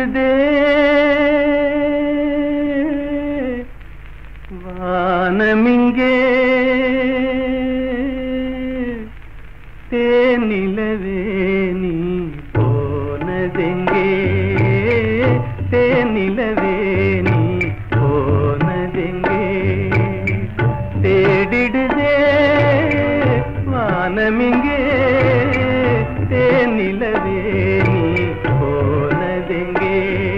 தேடிடுதே வானமிங்கே தேனிலவே நீ போனதெங்கே தேனிலவே நீ போனதெங்கே தேடிடுதே வானமிங்கே தேனிலவே நீ போனதெங்கே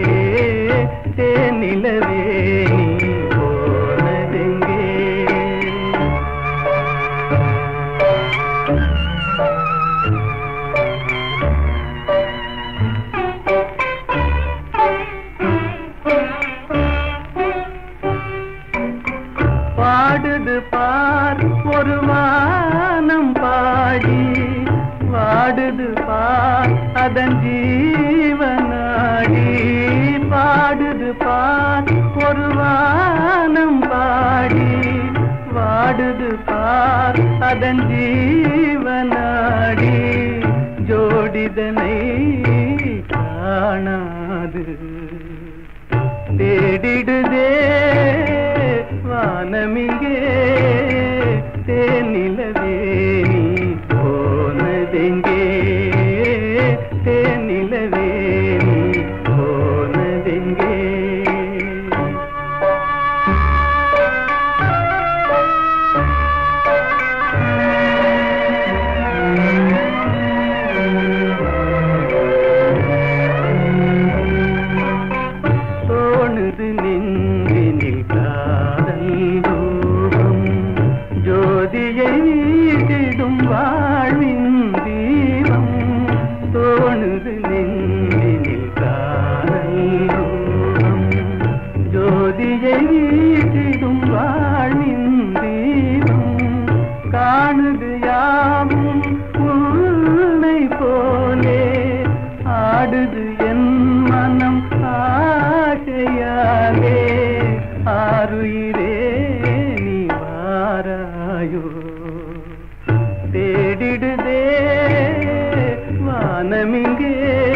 தேனிலவே நீ போனதெங்கே பாடுது பார் ஒரு வானம் பாடி வாடுது பார் அதன் ஜீவனாடி பாடுது பார் ஒரு வானம் பாடி வாடுது பார் அதன் ஜீவனாடி ஜோடிதனை காணாது தேடிடுதே வானமிங்கே தேனிலவே நீ போனதெங்கே தேனிலவே நீ போனதெங்கே தோணுது நெஞ்சினில் காதல் ரூபம் ஜோதியை வீட்டிடும் வாழ்வின் தீபம் தோணுது நெஞ்சினில் காதல் ரூபம் ஜோதியை வீட்டிடும் வாழ்வின் தீபம் காணுது யாவும் உன்னை போலே ஆடுது என் மனம் ஆசையாலே ஆறுயிரே நீ வாராயோ தேடிடுதே வானமிங்கே